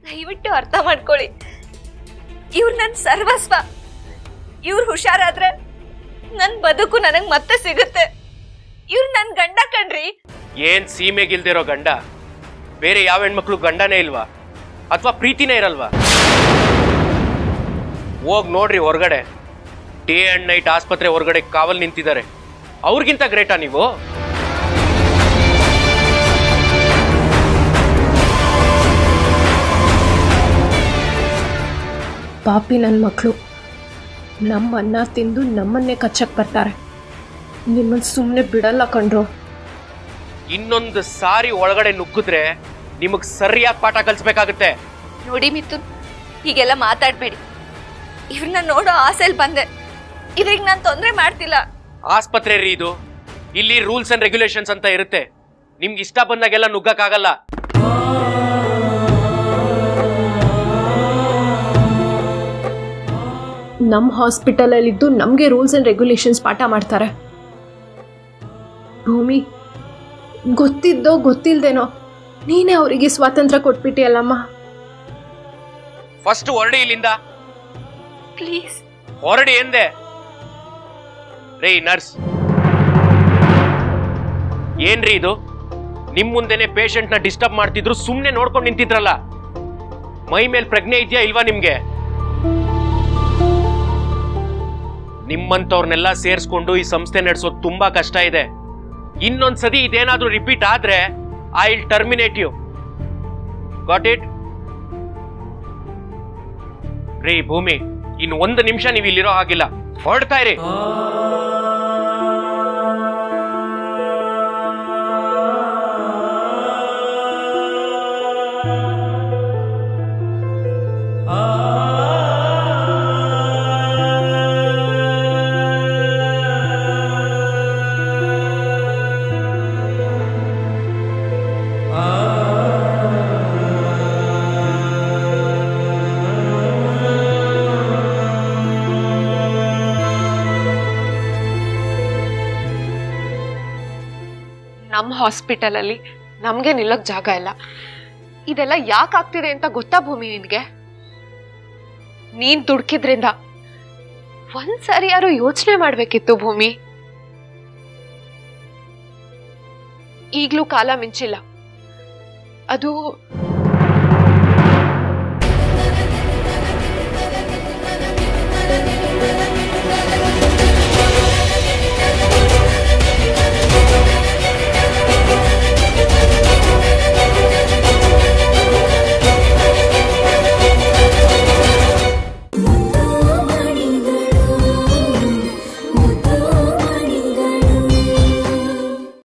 ದಯವಿಟ್ಟು ಅರ್ಥ ಮಾಡ್ಕೊಳ್ಳಿ ಇವ್ರು ನನ್ನ ಸರ್ವಸ್ವ ಇವ್ರು ಹುಷಾರಾದ್ರೆ ನನ್ನ ಬದುಕು ನನಗೆ ಮತ್ತೆ ಸಿಗುತ್ತೆ ಇವ್ರು ನನ್ನ ಗಂಡ ಕಣ್ರಿ ಏನ್ ಸೀಮೆಗಿಲ್ದಿರೋ ಗಂಡ ಬೇರೆ ಯಾವ ಹೆಣ್ಮಕ್ಳು ಗಂಡನೇ ಇಲ್ವಾ ಅಥವಾ ಪ್ರೀತಿನೇ ಇರಲ್ವಾ ಹೋಗ್ ನೋಡ್ರಿ ಹೊರಗಡೆ ಡೇ ಅಂಡ್ ನೈಟ್ ಆಸ್ಪತ್ರೆ ಹೊರಗಡೆ ಕಾವಲ್ ನಿಂತಿದ್ದಾರೆ ಅವ್ರಿಗಿಂತ ಗ್ರೇಟಾ ನೀವು ಪಾಪಿ ನನ್ನ ಮಕ್ಕಳು ನಮ್ಮ ಅನ್ನ ತಿಂದು ನಮ್ಮನ್ನೇ ಕಚ್ಚಕ್ಕೆ ಬರ್ತಾರೆ ನಿಮ್ಮನ್ನು ಸುಮ್ಮನೆ ಬಿಡಲ್ಲ ಕಣ್ರು ಇನ್ನೊಂದು ಸಾರಿ ಒಳಗಡೆ ನುಗ್ಗಿದ್ರೆ ನಿಮಗ್ ಸರಿಯಾಗಿ ಪಾಠ ಕಲಿಸ್ಬೇಕಾಗುತ್ತೆ ನೋಡಿ ಮಿಥುನ್ ಹೀಗೆಲ್ಲ ಮಾತಾಡಬೇಡಿ ಇವ್ರನ್ನ ನೋಡೋ ಆಸೆಲ್ ಬಂದೆ ಇದ್ರಿಗೆ ನಾನು ತೊಂದರೆ ಮಾಡ್ತಿಲ್ಲ ಆಸ್ಪತ್ರೆ ರೀ ಇದು ಇಲ್ಲಿ ರೂಲ್ಸ್ ಅಂಡ್ ರೆಗ್ಯುಲೇಷನ್ಸ್ ಅಂತ ಇರುತ್ತೆ ನಿಮ್ಗೆ ಇಷ್ಟ ಬಂದಾಗೆಲ್ಲ ನುಗ್ಗಕ್ಕಾಗಲ್ಲ ನಮ್ಮ ಹಾಸ್ಪಿಟಲಲ್ಲಿದ್ದು ನಮಗೆ ರೂಲ್ಸ್ ಆ್ಯಂಡ್ ರೆಗ್ಯುಲೇಷನ್ಸ್ ಪಾಠ ಮಾಡ್ತಾರೆ ಭೂಮಿ ಗೊತ್ತಿದ್ದೋ ಗೊತ್ತಿಲ್ದೇನೋ ನೀನೇ ಅವರಿಗೆ ಸ್ವಾತಂತ್ರ್ಯ ಕೊಟ್ಬಿಟ್ಟಿಯಲ್ಲಮ್ಮ ಫಸ್ಟ್ ಹೊರಡಿ ಇಲ್ಲಿಂದ ಪ್ಲೀಸ್ ಹೊರಡಿ ಎಂದೆ ರೇ ನರ್ಸ್ ಏನ್ರಿ ಇದು ನಿಮ್ ಮುಂದೆನೆ ಪೇಷಂಟ್ ನ ಡಿಸ್ಟರ್ಬ್ ಮಾಡ್ತಿದ್ರು ಸುಮ್ನೆ ನೋಡ್ಕೊಂಡು ನಿಂತಿದ್ರಲ್ಲ ಮೈ ಮೇಲ್ ಪ್ರಜ್ಞೆ ಇದೆಯಾ ಇಲ್ವಾ ನಿಮ್ಗೆ ನಿಮ್ಮಂತವ್ರನ್ನೆಲ್ಲ ಸೇರಿಸ್ಕೊಂಡು ಈ ಸಂಸ್ಥೆ ನಡೆಸೋದು ತುಂಬಾ ಕಷ್ಟ ಇದೆ ಇನ್ನೊಂದ್ಸತಿ ಇದೇನಾದ್ರೂ ರಿಪೀಟ್ ಆದ್ರೆ I will terminate you got it ರೀ ಭೂಮಿ ಇನ್ನು ಒಂದು ನಿಮಿಷ ನೀವು ಇಲ್ಲಿರೋ ಹಾಗಿಲ್ಲ ಹೊರಡ್ತಾ ಇರಿ ನಮ್ಮ ಹಾಸ್ಪಿಟಲಲ್ಲಿ ನಮಗೆ ನಿಲ್ಲಕ್ ಜಾಗ ಇಲ್ಲ ಇದೆಲ್ಲ ಯಾಕೆ ಆಗ್ತಿದೆ ಅಂತ ಗೊತ್ತಾ ಭೂಮಿ ನಿನಗೆ ನೀನ್ ದುಡ್ಕಿದ್ರಿಂದ ಒಂದ್ಸರಿ ಯಾರು ಯೋಚನೆ ಮಾಡ್ಬೇಕಿತ್ತು ಭೂಮಿ ಈಗ್ಲೂ ಕಾಲ ಮಿಂಚಿಲ್ಲ ಅದು